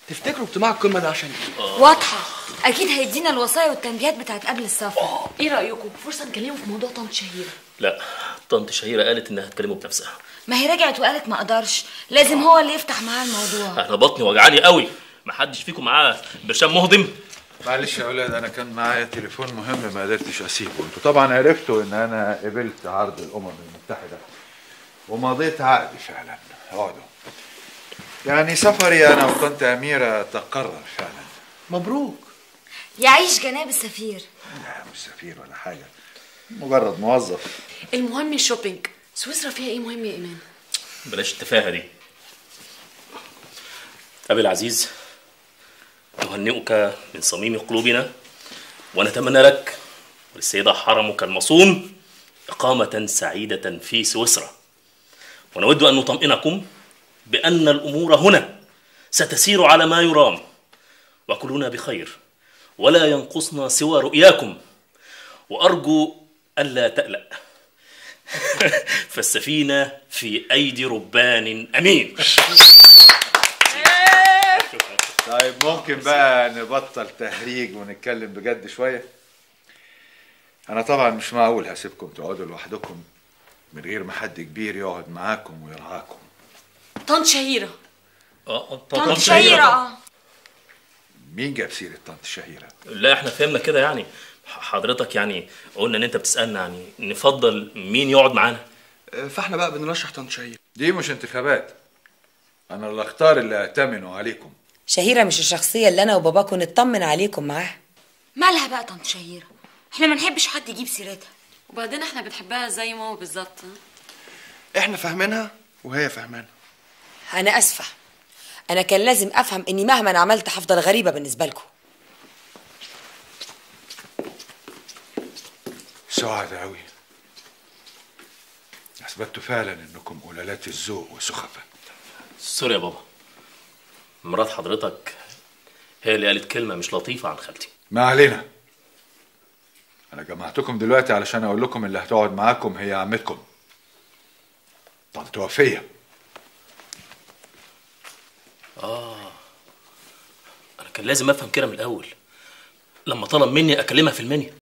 تفتكروا اجتماع القمه ده عشان ايه واضحه اكيد هيدينا الوصايا والتنبيهات بتاعت قبل السفر ايه رايكم فرصه نكلمه في موضوع طنط شهيره لا طنط شهيرة قالت انها هتكلمه بنفسها ما هي رجعت وقالت ما اقدرش لازم هو اللي يفتح معاه الموضوع انا بطني وجعاني قوي محدش فيكم معاه برشام مهضم معلش يا اولاد انا كان معايا تليفون مهم ما قدرتش اسيبه انتوا طبعا عرفتوا ان انا قبلت عرض الامم المتحده ومضيت عقدي فعلا اقعدوا يعني سفري انا وطنط اميره تقرر فعلا مبروك يعيش جناب السفير لا مش سفير ولا حاجه مجرد موظف المهم الشوبينج سويسرا فيها ايه مهم يا ايمان بلاش التفاهة دي أبي العزيز نهنئك من صميم قلوبنا ونتمنى لك وللسيدة حرمك المصون إقامة سعيدة في سويسرا ونود أن نطمئنكم بأن الأمور هنا ستسير على ما يرام وكلنا بخير ولا ينقصنا سوى رؤياكم وأرجو ألا تألأ فالسفينة في أيدي ربان أمين طيب ممكن بقى نبطل تهريج ونتكلم بجد شويه انا طبعا مش معقول هسيبكم تقعدوا لوحدكم من غير ما حد كبير يقعد معاكم ويرعاكم طنط شهيره اه طنط شهيرة مين جاب سيره طنط شهيره لا احنا فهمنا كده يعني ح- حضرتك يعني قلنا ان انت بتسالنا يعني نفضل مين يقعد معانا آه، فاحنا بقى بنرشح طنط شهير دي مش انتخابات انا اللي اختار اللي اتمنه عليكم شهيرة مش الشخصية اللي أنا وباباكم نطمن عليكم معاها مالها بقى طنط شهيرة احنا ما نحبش حد يجيب سيرتها وبعدين احنا بنحبها زي ما هو بالظبط ها؟ احنا فاهمينها وهي فاهمانا أنا أسفة أنا كان لازم أفهم إني مهما عملت هفضل غريبة بالنسبة لكم سعد قوي اثبتوا فعلا انكم قلالات الذوق وسخفة سوري يا بابا مرات حضرتك هي اللي قالت كلمه مش لطيفه عن خالتي ما علينا انا جمعتكم دلوقتي علشان اقول لكم اللي هتقعد معاكم هي عمتكم طنط وفيه انا كان لازم افهم كده من الاول لما طلب مني اكلمها في المنيا